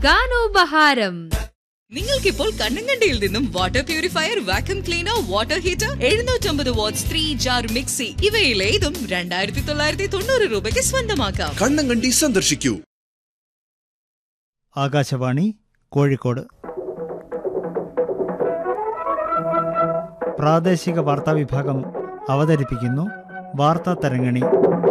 ഗാനോപഹാരം നിങ്ങൾക്കിപ്പോൾ കണ്ണങ്കണ്ടിയിൽ നിന്നും water purifier vacuum cleaner water heater എഴുന്നൂറ്റമ്പത് വാട്ട്സ് ത്രീ ജാർ മിക്സി ഇവയിലേതും രണ്ടായിരത്തി തൊള്ളായിരത്തി തൊണ്ണൂറ് രൂപയ്ക്ക് സ്വന്തമാക്കാം കണ്ണങ്കണ്ടി സന്ദർശിക്കൂ ആകാശവാണി കോഴിക്കോട് പ്രാദേശിക വാർത്താ വിഭാഗം അവതരിപ്പിക്കുന്നു വാർത്താ തരങ്ങണി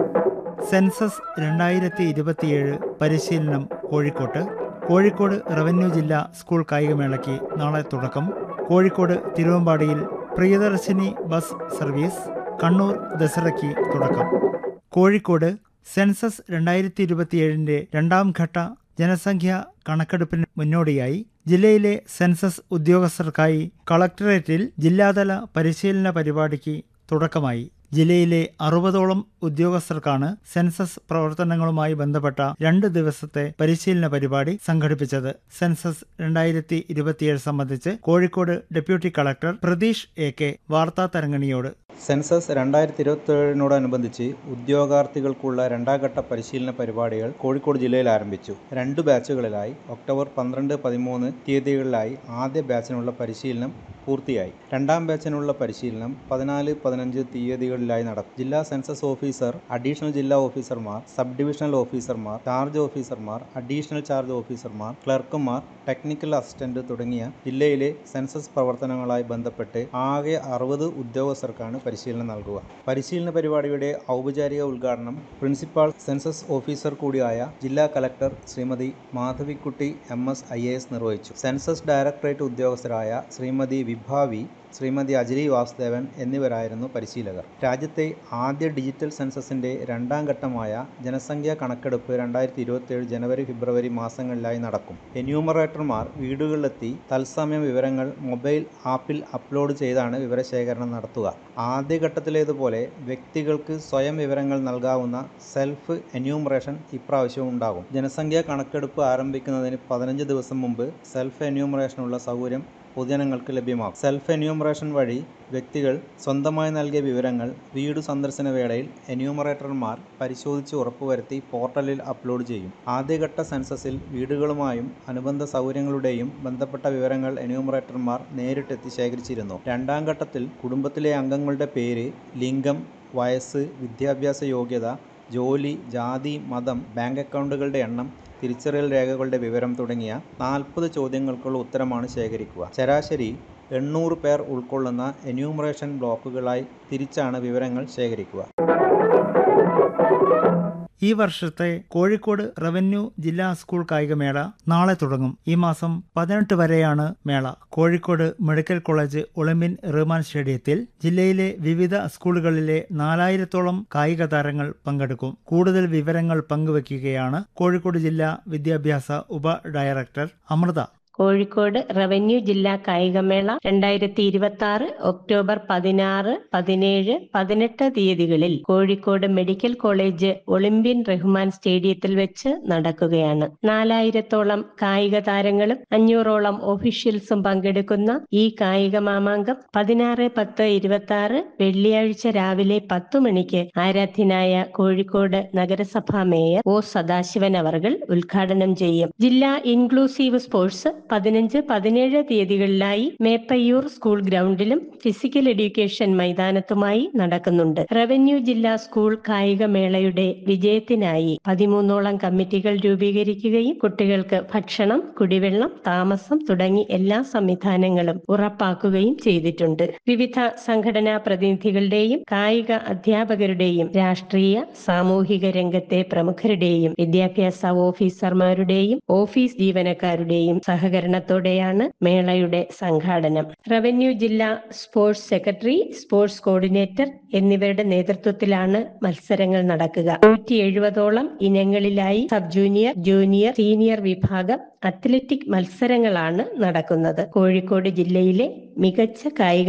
സെൻസസ് രണ്ടായിരത്തി ഇരുപത്തിയേഴ് പരിശീലനം കോഴിക്കോട്ട് കോഴിക്കോട് റവന്യൂ ജില്ലാ സ്കൂൾ കായികമേളയ്ക്ക് നാളെ തുടക്കം കോഴിക്കോട് തിരുവമ്പാടിയിൽ പ്രിയദർശിനി ബസ് സർവീസ് കണ്ണൂർ ദസറയ്ക്ക് തുടക്കം കോഴിക്കോട് സെൻസസ് രണ്ടായിരത്തി ഇരുപത്തിയേഴിന്റെ രണ്ടാം ഘട്ട ജനസംഖ്യാ കണക്കെടുപ്പിന് മുന്നോടിയായി ജില്ലയിലെ സെൻസസ് ഉദ്യോഗസ്ഥർക്കായി കളക്ടറേറ്റിൽ ജില്ലാതല പരിശീലന പരിപാടിക്ക് തുടക്കമായി ജില്ലയിലെ അറുപതോളം ഉദ്യോഗസ്ഥർക്കാണ് സെൻസസ് പ്രവർത്തനങ്ങളുമായി ബന്ധപ്പെട്ട രണ്ട് ദിവസത്തെ പരിശീലന പരിപാടി സംഘടിപ്പിച്ചത് സെൻസസ് രണ്ടായിരത്തി ഇരുപത്തിയേഴ് സംബന്ധിച്ച് Kozhikode deputy collector Pratheesh A K വാർത്താ തരങ്ങണിയോട് സെൻസസ് രണ്ടായിരത്തി ഇരുപത്തിയേഴിനോടനുബന്ധിച്ച് ഉദ്യോഗാർത്ഥികൾക്കുള്ള രണ്ടാം ഘട്ട പരിശീലന പരിപാടികൾ കോഴിക്കോട് ജില്ലയിൽ ആരംഭിച്ചു രണ്ട് ബാച്ചുകളിലായി ഒക്ടോബർ പന്ത്രണ്ട് പതിമൂന്ന് തീയതികളിലായി ആദ്യ ബാച്ചിനുള്ള പരിശീലനം പൂർത്തിയായി രണ്ടാം ബാച്ചിനുള്ള പരിശീലനം പതിനാല് പതിനഞ്ച് തീയതികളിലായി നടക്കും ജില്ലാ സെൻസസ് ഓഫീസർ അഡീഷണൽ ജില്ലാ ഓഫീസർമാർ സബ് ഡിവിഷണൽ ഓഫീസർമാർ ചാർജ് ഓഫീസർമാർ അഡീഷണൽ ചാർജ് ഓഫീസർമാർ ക്ലർക്കുമാർ ടെക്നിക്കൽ അസിസ്റ്റന്റ് തുടങ്ങിയ ജില്ലയിലെ സെൻസസ് പ്രവർത്തനങ്ങളുമായി ബന്ധപ്പെട്ട് ആകെ അറുപത് ഉദ്യോഗസ്ഥർക്കാണ് പരിശീലനം നൽകുക പരിശീലന പരിപാടിയുടെ ഔപചാരിക ഉദ്ഘാടനം പ്രിൻസിപ്പാൾ സെൻസസ് ഓഫീസർ കൂടിയായ ജില്ലാ collector Shrimati Madhavikutty M S I A S നിർവഹിച്ചു സെൻസസ് ഡയറക്ടറേറ്റ് ഉദ്യോഗസ്ഥരായ ശ്രീമതി വിഭാവി ശ്രീമതി അജലി വാസുദേവൻ എന്നിവരായിരുന്നു പരിശീലകർ രാജ്യത്തെ ആദ്യ ഡിജിറ്റൽ സെൻസസിന്റെ രണ്ടാം ഘട്ടമായ ജനസംഖ്യാ കണക്കെടുപ്പ് രണ്ടായിരത്തി ഇരുപത്തിയേഴ് ജനുവരി ഫെബ്രുവരി മാസങ്ങളിലായി നടക്കും എന്യൂമറേറ്റർമാർ വീടുകളിലെത്തി തത്സമയം വിവരങ്ങൾ മൊബൈൽ ആപ്പിൽ അപ്ലോഡ് ചെയ്താണ് വിവരശേഖരണം നടത്തുക ആദ്യഘട്ടത്തിലേതുപോലെ വ്യക്തികൾക്ക് സ്വയം വിവരങ്ങൾ നൽകാവുന്ന സെൽഫ് എന്യൂമറേഷൻ ഇപ്രാവശ്യവും ഉണ്ടാകും ജനസംഖ്യാ കണക്കെടുപ്പ് ആരംഭിക്കുന്നതിന് പതിനഞ്ച് ദിവസം മുമ്പ് സെൽഫ് എന്യൂമറേഷനുള്ള സൗകര്യം പൊതുജനങ്ങൾക്ക് ലഭ്യമാകും സെൽഫ് എന്യൂമറേഷൻ വഴി വ്യക്തികൾ സ്വന്തമായി നൽകിയ വിവരങ്ങൾ വീട് സന്ദർശന വേളയിൽ എന്യൂമറേറ്റർമാർ പരിശോധിച്ച് ഉറപ്പുവരുത്തി പോർട്ടലിൽ അപ്ലോഡ് ചെയ്യും ആദ്യഘട്ട സെൻസസിൽ വീടുകളുമായും അനുബന്ധ സൗകര്യങ്ങളുടെയും ബന്ധപ്പെട്ട വിവരങ്ങൾ എന്യൂമറേറ്റർമാർ നേരിട്ടെത്തി ശേഖരിച്ചിരുന്നു രണ്ടാം ഘട്ടത്തിൽ കുടുംബത്തിലെ അംഗങ്ങളുടെ പേര് ലിംഗം വയസ്സ് വിദ്യാഭ്യാസ യോഗ്യത ജോലി ജാതി മതം ബാങ്ക് അക്കൗണ്ടുകളുടെ എണ്ണം തിരിച്ചറിയൽ രേഖകളുടെ വിവരം തുടങ്ങിയ നാൽപ്പത് ചോദ്യങ്ങൾക്കുള്ള ഉത്തരമാണ് ശേഖരിക്കുക ശരാശരി എണ്ണൂറ് പേർ ഉൾക്കൊള്ളുന്ന എന്യൂമറേഷൻ ബ്ലോക്കുകളായി തിരിച്ചാണ് വിവരങ്ങൾ ശേഖരിക്കുക ഈ വർഷത്തെ കോഴിക്കോട് റവന്യൂ ജില്ലാ സ്കൂൾ കായികമേള നാളെ തുടങ്ങും ഈ മാസം പതിനെട്ട് വരെയാണ് മേള Kozhikode medical college Olympian Rahman സ്റ്റേഡിയത്തിൽ ജില്ലയിലെ വിവിധ സ്കൂളുകളിലെ നാലായിരത്തോളം കായിക താരങ്ങൾ പങ്കെടുക്കും കൂടുതൽ വിവരങ്ങൾ പങ്കുവയ്ക്കുകയാണ് കോഴിക്കോട് ജില്ലാ വിദ്യാഭ്യാസ ഉപ ഡയറക്ടർ അമൃത കോഴിക്കോട് റവന്യൂ ജില്ലാ കായികമേള രണ്ടായിരത്തി ഇരുപത്തി ആറ് ഒക്ടോബർ പതിനാറ് പതിനേഴ് പതിനെട്ട് തീയതികളിൽ Kozhikode medical college Olympian Rahman സ്റ്റേഡിയത്തിൽ വെച്ച് നടക്കുകയാണ് നാലായിരത്തോളം കായിക താരങ്ങളും അഞ്ഞൂറോളം ഒഫീഷ്യൽസും പങ്കെടുക്കുന്ന ഈ കായിക മാമാങ്കം പതിനാറ് പത്ത് ഇരുപത്തി ആറ് വെള്ളിയാഴ്ച രാവിലെ പത്തു മണിക്ക് ആരാധ്യനായ കോഴിക്കോട് നഗരസഭാ മേയർ ഒ സദാശിവൻ അവർകൾ ഉദ്ഘാടനം ചെയ്യും ജില്ലാ ഇൻക്ലൂസീവ് സ്പോർട്സ് പതിനഞ്ച് പതിനേഴ് തീയതികളിലായി മേപ്പയ്യൂർ സ്കൂൾ ഗ്രൗണ്ടിലും ഫിസിക്കൽ എഡ്യൂക്കേഷൻ മൈതാനത്തുമായി നടക്കുന്നുണ്ട് റവന്യൂ ജില്ലാ സ്കൂൾ കായിക മേളയുടെ വിജയത്തിനായി പതിമൂന്നോളം കമ്മിറ്റികൾ രൂപീകരിക്കുകയും കുട്ടികൾക്ക് ഭക്ഷണം കുടിവെള്ളം താമസം തുടങ്ങി എല്ലാ സംവിധാനങ്ങളും ഉറപ്പാക്കുകയും ചെയ്തിട്ടുണ്ട് വിവിധ സംഘടനാ പ്രതിനിധികളുടെയും കായിക അധ്യാപകരുടെയും രാഷ്ട്രീയ സാമൂഹിക രംഗത്തെ പ്രമുഖരുടെയും വിദ്യാഭ്യാസ ഓഫീസർമാരുടെയും ഓഫീസ് ജീവനക്കാരുടെയും സഹകരണത്തോടെയാണ് മേളയുടെ സംഘാടനം റവന്യൂ ജില്ലാ സ്പോർട്സ് സെക്രട്ടറി സ്പോർട്സ് കോർഡിനേറ്റർ എന്നിവരുടെ നേതൃത്വത്തിലാണ് മത്സരങ്ങൾ നടക്കുക നൂറ്റി എഴുപതോളം ഇനങ്ങളിലായി സബ് ജൂനിയർ ജൂനിയർ സീനിയർ വിഭാഗം അത്ലറ്റിക് മത്സരങ്ങളാണ് നടക്കുന്നത് കോഴിക്കോട് ജില്ലയിലെ മികച്ച കായിക